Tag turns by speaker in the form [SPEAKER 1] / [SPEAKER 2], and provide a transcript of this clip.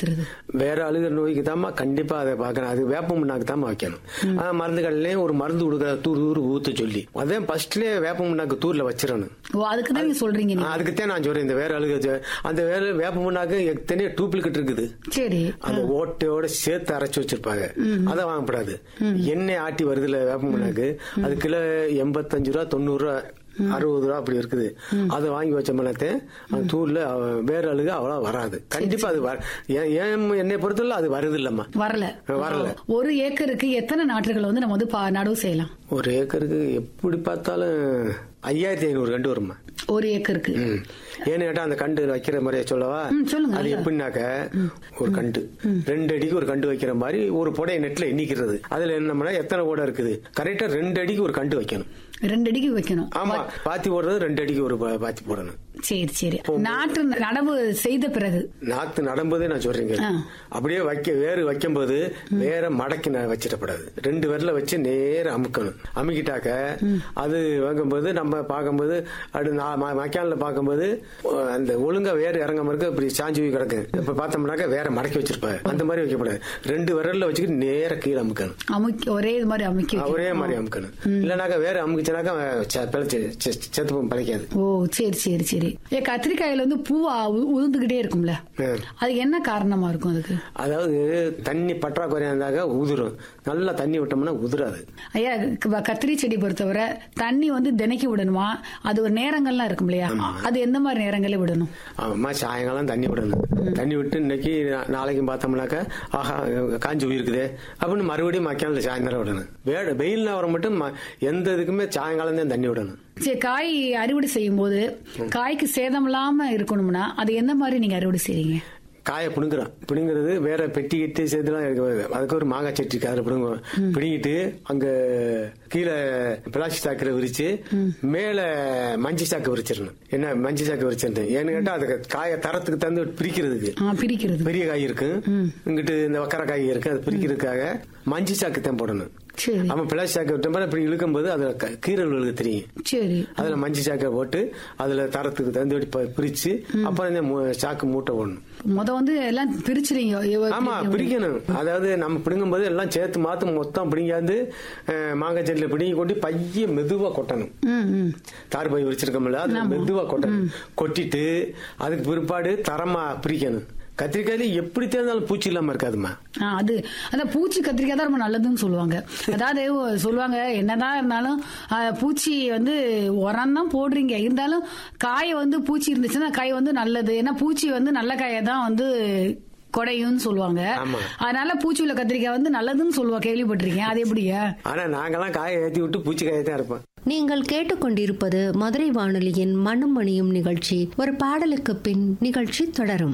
[SPEAKER 1] பயன்படுத்துறது
[SPEAKER 2] வேற அழுகிற நோய்க்கு தாம்மா கண்டிப்பா அதை பார்க்கணும் அது வேப்ப முன்னாக்கு தாம்மா வைக்கணும் ஆனா மருந்து கடையிலயும் ஒரு மருந்து கொடுக்குற தூர் தூர் ஊத்த சொல்லி அதே ஃபர்ஸ்ட்லயே வேப்ப முன்னாக்கு தூர்ல வச்சிடணும்
[SPEAKER 1] ஓ அதுக்கு தான் நீங்க சொல்றீங்க நீங்க
[SPEAKER 2] அதுக்குத்தான் நான் சொல்றேன் இந்த வேற அழுக அந்த வேற வேப்ப முன்னாக்கு எத்தனையோ டூப்ளிகேட் இருக்குது
[SPEAKER 1] சரி
[SPEAKER 2] அந்த ஓட்டையோட சேர்த்து அரைச்சு வச்சிருப்பாங்க அதை வாங்கப்படாது எண்ணெய் ஆட்டி வருதுல வேப்ப முன்னாக்கு அது கிலோ எண்பத்தஞ்சு ரூபா தொண்ணூறு ரூபா அறுபது ரூபா அப்படி இருக்குது அதை வாங்கி வச்சோம்னாத்தே அந்த தூள்ல அவ- வேற அழுக அவ்வளோ வராது கண்டிப்பா அது வர- ஏன் ஏன் என்னை பொறுத்தவரை அது வருது இல்லம்மா
[SPEAKER 1] வரல
[SPEAKER 2] வரல.
[SPEAKER 1] ஒரு ஏக்கருக்கு எத்தனை நாற்றுகளை வந்து நம்ம வந்து பா- நடவு செய்யலாம்
[SPEAKER 2] ஒரு ஏக்கருக்கு எப்படி பார்த்தாலும் ஐயாயிரத்தி ஐநூறு கண்டு வருமா
[SPEAKER 1] ஒரு ஏக்கருக்கு
[SPEAKER 2] ம். ஏன்னு கேட்டா அந்த கண்டு வைக்கிற மாதிரியே சொல்லவா
[SPEAKER 1] ம், சொல்லுங்க.
[SPEAKER 2] அது எப்படின்னாக்க ஒரு கண்டு ரெண்டு அடிக்கு ஒரு கண்டு வைக்கிற மாதிரி ஒரு புடைய நெட்ல எண்ணிக்கிறது அதுல என்னம்னா எத்தனை கூட இருக்குது கரெக்டா ரெண்டு அடிக்கு ஒரு கண்டு வைக்கணும்
[SPEAKER 1] ரெண்டு அடிக்கு வைக்கணும்
[SPEAKER 2] ஆமா பாத்தி போடுறது ரெண்டு அடிக்கு ஒரு பா- பாத்தி போடணும்
[SPEAKER 1] சரி சரி நாற்று நடவு செய்த பிறகு
[SPEAKER 2] நாத்து நடும்போதே நான் சொல்றீங்க
[SPEAKER 1] ஆ.
[SPEAKER 2] அப்படியே வைக்க வேறு வைக்கும்போது வேற மடக்கி ந- வச்சிடக்கூடாது ரெண்டு விரல வச்சு நேர அமுக்கணும் அமுக்கிட்டாக்க அது வாங்கும்போது நம்ம பார்க்கும்போது அப்படி மக்கானில் பார்க்கும்போது ஓ, அந்த ஒழுங்கா வேறு இறங்காம இருக்க இப்படி சாஞ்சி போய் கிடக்கு இப்ப பார்த்தோம்னாக்க வேற மடக்கி வச்சிருப்பாங்க அந்த மாதிரி வைக்கக்கூடாது ரெண்டு விரல்ல வச்சுக்கிட்டு நேர கீழே அமுக்கணும்
[SPEAKER 1] அமுக்கி ஒரே இது மாதிரி அமுக்கி வைக்கணும்.
[SPEAKER 2] ஒரே மாதிரி அமுக்கணும் இல்லைனாக்கா வேற அமுக்கிச்சுனாக்கா செ- பிழைச்சு செ- செத்து போகும், பிழைக்காது
[SPEAKER 1] ஓ சரி சரி சரி ஏ கத்திரிக்காயில வந்து பூவா உ- உதிர்ந்துகிட்டே இருக்கும்ல
[SPEAKER 2] ம்.
[SPEAKER 1] அது என்ன காரணமா இருக்கும் அதுக்கு
[SPEAKER 2] அதாவது தண்ணி பற்றாக்குறையா இருந்தாக்க உதிரும் நல்லா தண்ணி விட்டோம்னா உதிராது
[SPEAKER 1] ஐயா க- கத்திரி செடி பொறுத்தவரை தண்ணி வந்து தினைக்கு விடணுமா அது ஒரு நேரங்கள்லாம் இருக்கும் இல்லையா அது எந்த மாதிரி நேரங்களே விடணும்
[SPEAKER 2] அம்மா சாயங்காலம் தண்ணி விடணும் தண்ணி விட்டு இன்னைக்கு நா- நாளைக்கும் பார்த்தோம்னாக்கா ஆஹா காஞ்சி போயிருக்குதே அப்படின்னு மறுபடியும் மக்கானில் சாயந்தரம் விடணும் வேட வெயில் நேரம் மட்டும் ம- எந்த இதுக்குமே சாயங்காலம் தான் தண்ணி விடணும்
[SPEAKER 1] சரி காய் அறுவடை செய்யும் போது காய்க்கு சேதம் இல்லாம இருக்கணும்னா அது எந்த மாதிரி நீங்க அறுவடை செய்றீங்க
[SPEAKER 2] காயை பிடுங்குறோம் பிடுங்குறது வேற பெட்டி கிட்டி சேர்த்துலாம் இருக்க அதுக்கு ஒரு மாங்காய் செட்டி இருக்கு அதில் பிடுங்குவோம் பிடுங்கிட்டு அங்க கீழே பிளாஸ்டிக் சாக்கில் விரிச்சு மேல மஞ்சி சாக்கு விரிச்சிடணும் என்ன மஞ்சி சாக்கு விரிச்சிருந்தேன் ஏன்னு கேட்டா அதுக்கு காயை தரத்துக்கு தந்து பிரிக்கிறதுக்கு
[SPEAKER 1] ஆ, பிரிக்கிறது
[SPEAKER 2] பெரிய காய் இருக்கு இங்கிட்டு இந்த வக்கர காய் இருக்கு அது பிரிக்கிறதுக்காக மஞ்சி சாக்கு தான் போடணும்
[SPEAKER 1] சரி
[SPEAKER 2] அவன் பிளாஸ்டிக் சாக்கு விட்டோம்னா இப்படி இழுக்கும்போது அதுல க- கீரல் விழுக தெரியும்
[SPEAKER 1] சரி
[SPEAKER 2] அதுல மஞ்சி சாக்கை போட்டு அதுல தரத்துக்கு தந்து பிரிச்சு அப்புறம் இந்த மூ- சாக்கு மூட்டை போடணும்
[SPEAKER 1] முத வந்து எல்லாம் பிரிச்சுறீங்க எவ்வ-
[SPEAKER 2] ஆமா பிரிக்கணும் அதாவது நம்ம பிடுங்கும்போது எல்லாம் சேர்த்து மாத்து மொத்தம் பிடிங்காந்து அஹ், மாங்காய் செடியில பிடிங்கி கொண்டு பைய மெதுவா கொட்டணும்
[SPEAKER 1] ம், ம்.
[SPEAKER 2] தார் பை விரிச்சிருக்கோம்ல அது மெதுவா கொட்டணும் கொட்டிட்டு அதுக்கு பிற்பாடு தரமா பிரிக்கணும் கத்திரிக்காயில எப்படி தேர்ந்தாலும் பூச்சி இல்லாம இருக்காதுமா
[SPEAKER 1] ஆ, அது அந்த பூச்சி கத்திரிக்காய் தான் ரொம்ப நல்லதுன்னு சொல்லுவாங்க அதாவது ஒ- சொல்லுவாங்க என்னதான் இருந்தாலும் ஆ, பூச்சி வந்து உரம் தான் போடுறீங்க இருந்தாலும் காய் வந்து பூச்சி இருந்துச்சுன்னா காய் வந்து நல்லது ஏன்னா பூச்சி வந்து நல்ல காயை தான் வந்து கொடையும்னு சொல்லுவாங்க
[SPEAKER 2] ஆமா.
[SPEAKER 1] அதனால பூச்சி உள்ள கத்திரிக்காய் வந்து நல்லதுன்னு சொல்லுவா கேள்விப்பட்டிருக்கேன் அது எப்படியா
[SPEAKER 2] ஆனா நாங்கெல்லாம் காயை ஏத்தி விட்டு பூச்சி காயை தான் இருப்போம்
[SPEAKER 3] நீங்கள் கேட்டுக்கொண்டிருப்பது மதுரை வானொலியின் மண்ணும் மணியும் நிகழ்ச்சி ஒரு பாடலுக்கு பின் நிகழ்ச்சி தொடரும்